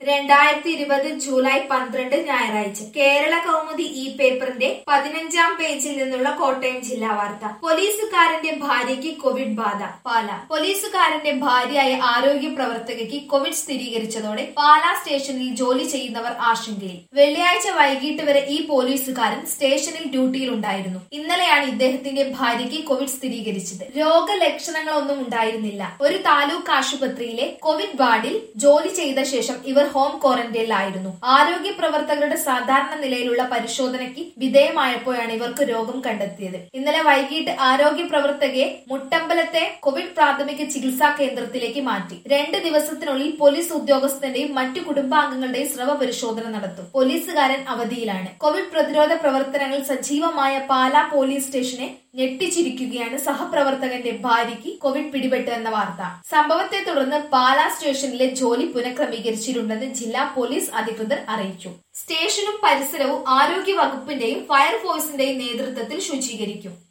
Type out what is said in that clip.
രണ്ടായിരത്തി ഇരുപത് ജൂലൈ പന്ത്രണ്ട് ഞായറാഴ്ച കേരള കൗമുദി ഇ പേപ്പറിന്റെ പതിനഞ്ചാം പേജിൽ നിന്നുള്ള കോട്ടയം ജില്ലാ വാർത്ത പോലീസുകാരന്റെ ഭാര്യയ്ക്ക് കോവിഡ് ബാധ പാല പോലീസുകാരന്റെ ഭാര്യയായ ആരോഗ്യ പ്രവർത്തകയ്ക്ക് കോവിഡ് സ്ഥിരീകരിച്ചതോടെ പാലാ സ്റ്റേഷനിൽ ജോലി ചെയ്യുന്നവർ ആശങ്കയിൽ വെള്ളിയാഴ്ച വൈകിട്ട് വരെ ഈ പോലീസുകാരൻ സ്റ്റേഷനിൽ ഡ്യൂട്ടിയിലുണ്ടായിരുന്നു ഇന്നലെയാണ് ഇദ്ദേഹത്തിന്റെ ഭാര്യയ്ക്ക് കോവിഡ് സ്ഥിരീകരിച്ചത് രോഗലക്ഷണങ്ങളൊന്നും ഉണ്ടായിരുന്നില്ല ഒരു താലൂക്ക് ആശുപത്രിയിലെ കോവിഡ് വാർഡിൽ ജോലി ചെയ്ത ശേഷം ഇവർ ഹോം ക്വാറന്റൈനിലായിരുന്നു ആരോഗ്യ പ്രവർത്തകരുടെ സാധാരണ നിലയിലുള്ള പരിശോധനയ്ക്ക് വിധേയമായപ്പോഴാണ് ഇവർക്ക് രോഗം കണ്ടെത്തിയത് ഇന്നലെ വൈകിട്ട് ആരോഗ്യ പ്രവർത്തകയെ മുട്ടമ്പലത്തെ കോവിഡ് പ്രാഥമിക ചികിത്സാ കേന്ദ്രത്തിലേക്ക് മാറ്റി രണ്ട് ദിവസത്തിനുള്ളിൽ പോലീസ് ഉദ്യോഗസ്ഥന്റെയും മറ്റു കുടുംബാംഗങ്ങളുടെയും സ്രവ പരിശോധന നടത്തും പോലീസുകാരൻ അവധിയിലാണ് കോവിഡ് പ്രതിരോധ പ്രവർത്തനങ്ങൾ സജീവമായ പാലാ പോലീസ് സ്റ്റേഷനെ ഞെട്ടിച്ചിരിക്കുകയാണ് സഹപ്രവർത്തകന്റെ ഭാര്യയ്ക്ക് കോവിഡ് പിടിപെട്ടു എന്ന വാർത്ത സംഭവത്തെ തുടർന്ന് പാലാ സ്റ്റേഷനിലെ ജോലി പുനഃക്രമീകരിച്ചിട്ടുണ്ടെന്ന് ജില്ലാ പോലീസ് അധികൃതർ അറിയിച്ചു സ്റ്റേഷനും പരിസരവും ആരോഗ്യ വകുപ്പിന്റെയും ഫയർഫോഴ്സിന്റെയും നേതൃത്വത്തിൽ ശുചീകരിക്കും